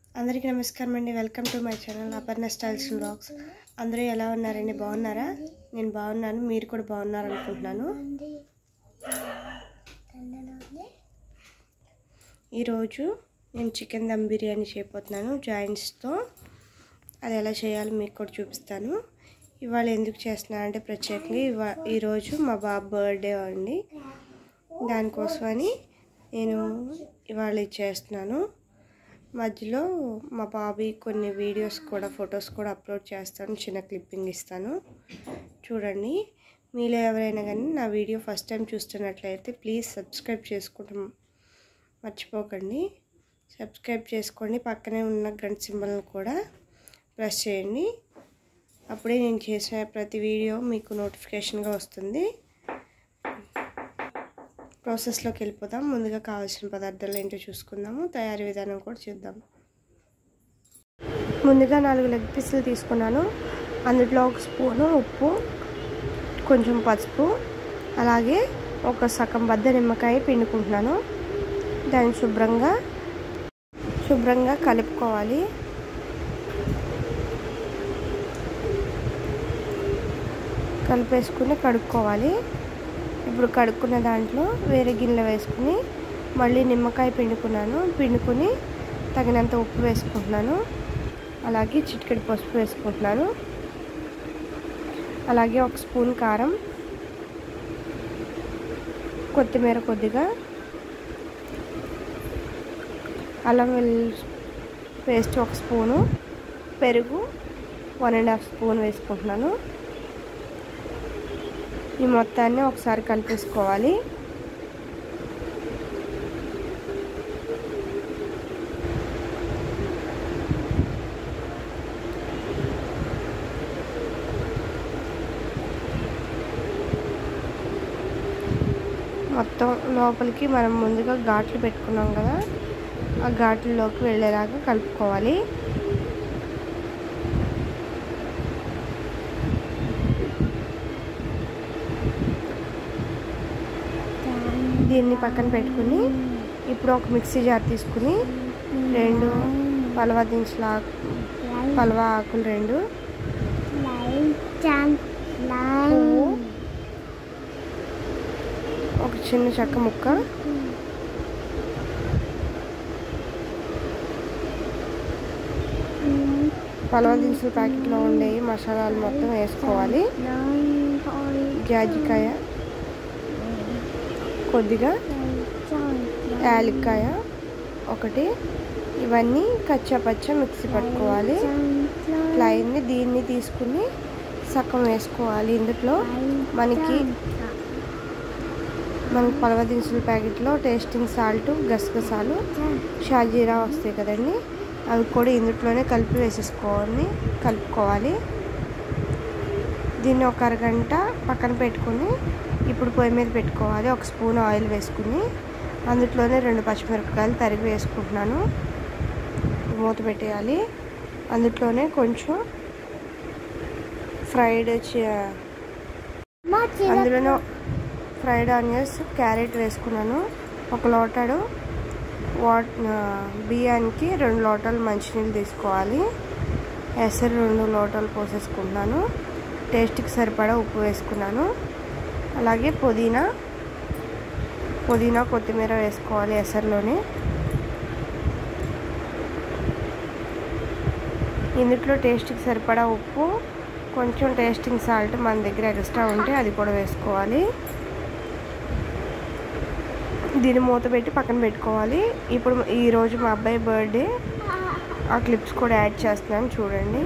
అందరికీ నమస్కారం అండి welcome to my channel Aparna styles and blogs అందరూ ఎలా ఉన్నారండి బాగున్నారా నేను బాగున్నాను మీరు కూడా బాగున్నారు అనుకుంటున్నాను ఈరోజు నేను చికెన్ దమ్ బిర్యానీ చేయబోతున్నాను జాయింట్స్తో అది ఎలా చేయాలో మీకు కూడా చూపిస్తాను ఇవాళ ఎందుకు చేస్తున్నాను అంటే ప్రత్యేకంగా ఇవా ఈరోజు మా బాబు బర్త్డే అండి దానికోసమని నేను ఇవాళ ఇది చేస్తున్నాను మధ్యలో మా బాబీ కొన్ని వీడియోస్ కూడా ఫొటోస్ కూడా అప్లోడ్ చేస్తాను చిన్న క్లిప్పింగ్ ఇస్తాను చూడండి మీలో ఎవరైనా కానీ నా వీడియో ఫస్ట్ టైం చూస్తున్నట్లయితే ప్లీజ్ సబ్స్క్రైబ్ చేసుకోవడం మర్చిపోకండి సబ్స్క్రైబ్ చేసుకోండి పక్కనే ఉన్న గంట సింబల్ని కూడా ప్రెస్ చేయండి అప్పుడే నేను చేసిన ప్రతి వీడియో మీకు నోటిఫికేషన్గా వస్తుంది ప్రాసెస్లోకి వెళ్ళిపోదాం ముందుగా కావాల్సిన పదార్థాలు ఏంటో చూసుకుందాము తయారీ విధానం కూడా చూద్దాం ముందుగా నాలుగు లెగ్ పీసులు తీసుకున్నాను అందులో ఒక స్పూను ఉప్పు కొంచెం పసుపు అలాగే ఒక సగం బద్ద నిమ్మకాయ పిండుకుంటున్నాను దాన్ని శుభ్రంగా శుభ్రంగా కలుపుకోవాలి కలిపేసుకుని కడుక్కోవాలి ఇప్పుడు కడుక్కున్న దాంట్లో వేరే గిన్నె వేసుకుని మళ్ళీ నిమ్మకాయ పిండుకున్నాను పిండుకుని తగినంత ఉప్పు వేసుకుంటున్నాను అలాగే చిటికెడు పసుపు వేసుకుంటున్నాను అలాగే ఒక స్పూన్ కారం కొత్తిమీర కొద్దిగా అల్లం వెల్లుల్లి పేస్ట్ ఒక స్పూను పెరుగు వన్ అండ్ హాఫ్ స్పూన్ వేసుకుంటున్నాను ఈ మొత్తాన్ని ఒకసారి కలిపేసుకోవాలి మొత్తం లోపలికి మనం ముందుగా ఘాట్లు పెట్టుకున్నాం కదా ఆ ఘాట్లలోకి వెళ్ళేలాగా కలుపుకోవాలి దీన్ని పక్కన పెట్టుకుని ఇప్పుడు ఒక మిక్సీ జార్ తీసుకుని రెండు పలవ దించుల పలవ ఆకులు రెండు పువ్వు ఒక చిన్న చెక్క ముక్క పలవ దినుసుల ప్యాకెట్లో ఉండే మసాలాలు మొత్తం వేసుకోవాలి జాజికాయ కొద్దిగా యాలక్కాయ ఒకటి ఇవన్నీ కచ్చా పచ్చ మిక్సీ పట్టుకోవాలి ఇట్లా అయింది దీన్ని తీసుకుని సగం వేసుకోవాలి ఇందులో మనకి మనకి పలవ దినుసుల ప్యాకెట్లో టేస్టింగ్ సాల్ట్ గసగసాలు షాజీరా వస్తాయి కదండి అవి కూడా ఇందులోనే కలిపి వేసేసుకోవాలి కలుపుకోవాలి దీన్ని ఒక అరగంట పక్కన పెట్టుకుని ఇప్పుడు పొయ్యి మీద పెట్టుకోవాలి ఒక స్పూన్ ఆయిల్ వేసుకుని అందులోనే రెండు పచ్చిమిరపకాయలు తరిగి వేసుకుంటున్నాను మూత పెట్టేయాలి అందులోనే కొంచెం ఫ్రైడ్ అందులోనే ఫ్రైడ్ ఆనియన్స్ క్యారెట్ వేసుకున్నాను ఒక లోటాడు వాట్ బియ్యానికి రెండు లోటాలు మంచినీళ్ళు తీసుకోవాలి ఎసరు రెండు లోటాలు పోసేసుకుంటున్నాను టేస్ట్కి సరిపడా ఉప్పు వేసుకున్నాను అలాగే పుదీనా పుదీనా కొత్తిమీర వేసుకోవాలి ఎసరులోనే ఇందులో టేస్ట్కి సరిపడా ఉప్పు కొంచెం టేస్టింగ్ సాల్ట్ మన దగ్గర ఎక్స్ట్రా ఉంటే అది కూడా వేసుకోవాలి దీన్ని మూత పెట్టి పక్కన పెట్టుకోవాలి ఇప్పుడు ఈరోజు మా అబ్బాయి బర్త్డే ఆ క్లిప్స్ కూడా యాడ్ చేస్తున్నాను చూడండి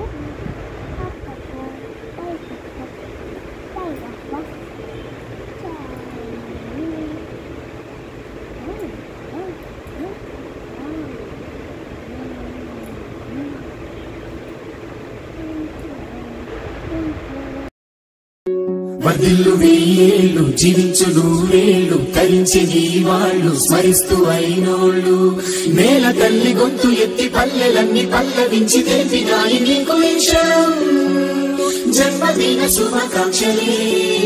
వర్ధిల్లు వెయ్యేళ్ళు జీవించు నూరేళ్ళు తరించి నీ వాళ్ళు స్మరిస్తూ అయినోళ్ళు నేల తల్లి గొంతు ఎత్తి పల్లెలన్నీ పల్లవించి తెలిపినాయి నీకు ఈ క్షణం జన్మదిన శుభాకాంక్షలే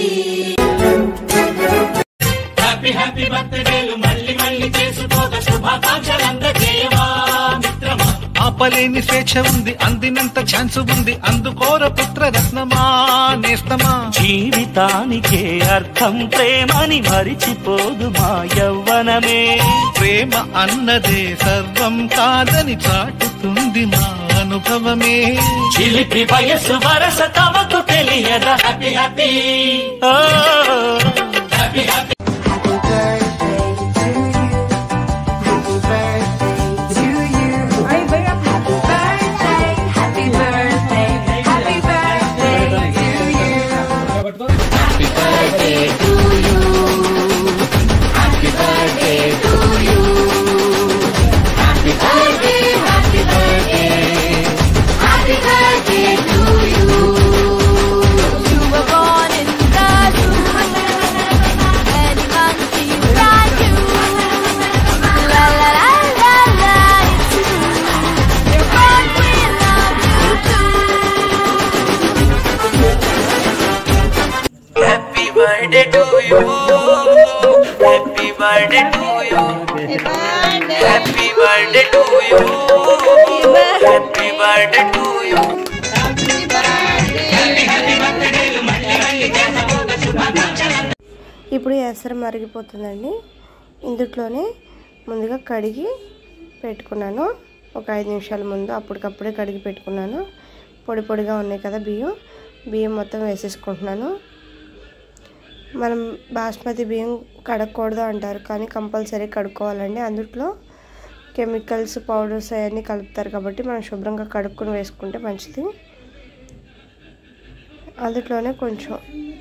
హ్యాపీ హ్యాపీ బర్త్డేలు మళ్ళీ మళ్ళీ చేసుకోక శుభాకాంక్షలందజేయమా మిత్రమా ఆ ఆపలేని స్వేచ్ఛ ఉంది అందినంత ఛాన్స్ ఉంది అందుకోర పుత్ర రత్నమా నేస్తమా జీవితానికే అర్థం ప్రేమని మరిచిపోదు మా యవ్వనమే ప్రేమ అన్నదే సర్వం కాదని చాటుతుంది మా అనుభవమే చిలిపి వయసు వరస తమకు తెలియదా Happy, happy, ఓ, happy, happy. Happy birthday to you happy birthday to you happy birthday to you happy birthday to you ఇప్పుడు ఎసరు మరిగిపోతుందండి ఇందుట్లోనే ముందుగా కడిగి పెట్టుకున్నాను ఒక ఐదు నిమిషాల ముందు అప్పటికప్పుడే కడిగి పెట్టుకున్నాను పొడి పొడిగా ఉన్నాయి కదా బియ్యం బియ్యం మొత్తం వేసేసుకుంటున్నాను మనం బాస్మతి బియ్యం కడగకూడదు అంటారు కానీ కంపల్సరీ కడుక్కోవాలండి అందుట్లో కెమికల్స్ పౌడర్స్ అవన్నీ కలుపుతారు కాబట్టి మనం శుభ్రంగా కడుక్కొని వేసుకుంటే మంచిది అందులోనే కొంచెం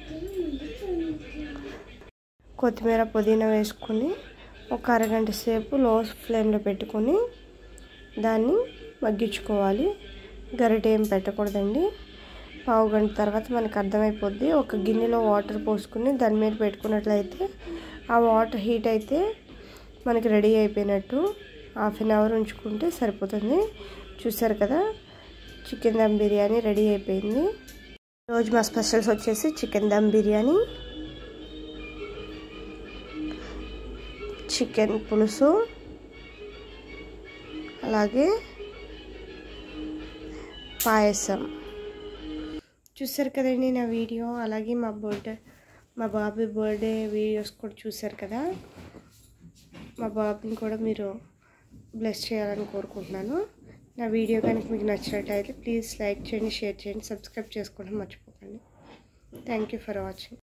కొత్తిమీర పుదీనా వేసుకుని ఒక అరగంట సేపు లో ఫ్లేమ్లో పెట్టుకొని దాన్ని మగ్గించుకోవాలి గరిటె ఏం పెట్టకూడదండి పావు గంట తర్వాత మనకు అర్థమైపోద్ది ఒక గిన్నెలో వాటర్ పోసుకుని దాని మీద పెట్టుకున్నట్లయితే ఆ వాటర్ హీట్ అయితే మనకి రెడీ అయిపోయినట్టు హాఫ్ అన్ అవర్ ఉంచుకుంటే సరిపోతుంది చూసారు కదా చికెన్ దమ్ బిర్యానీ రెడీ అయిపోయింది రోజు మా స్పెషల్స్ వచ్చేసి చికెన్ దమ్ బిర్యానీ చికెన్ పులుసు అలాగే పాయసం చూసారు కదండి నా వీడియో అలాగే మా బర్త్డే మా బాబు బర్త్డే వీడియోస్ కూడా చూసారు కదా మా బాబుని కూడా మీరు బ్లెస్ చేయాలని కోరుకుంటున్నాను నా వీడియో కనుక మీకు నచ్చినట్టయితే ప్లీజ్ లైక్ చేయండి షేర్ చేయండి సబ్స్క్రైబ్ చేసుకోవడం మర్చిపోకండి థ్యాంక్ యూ ఫర్ వాచింగ్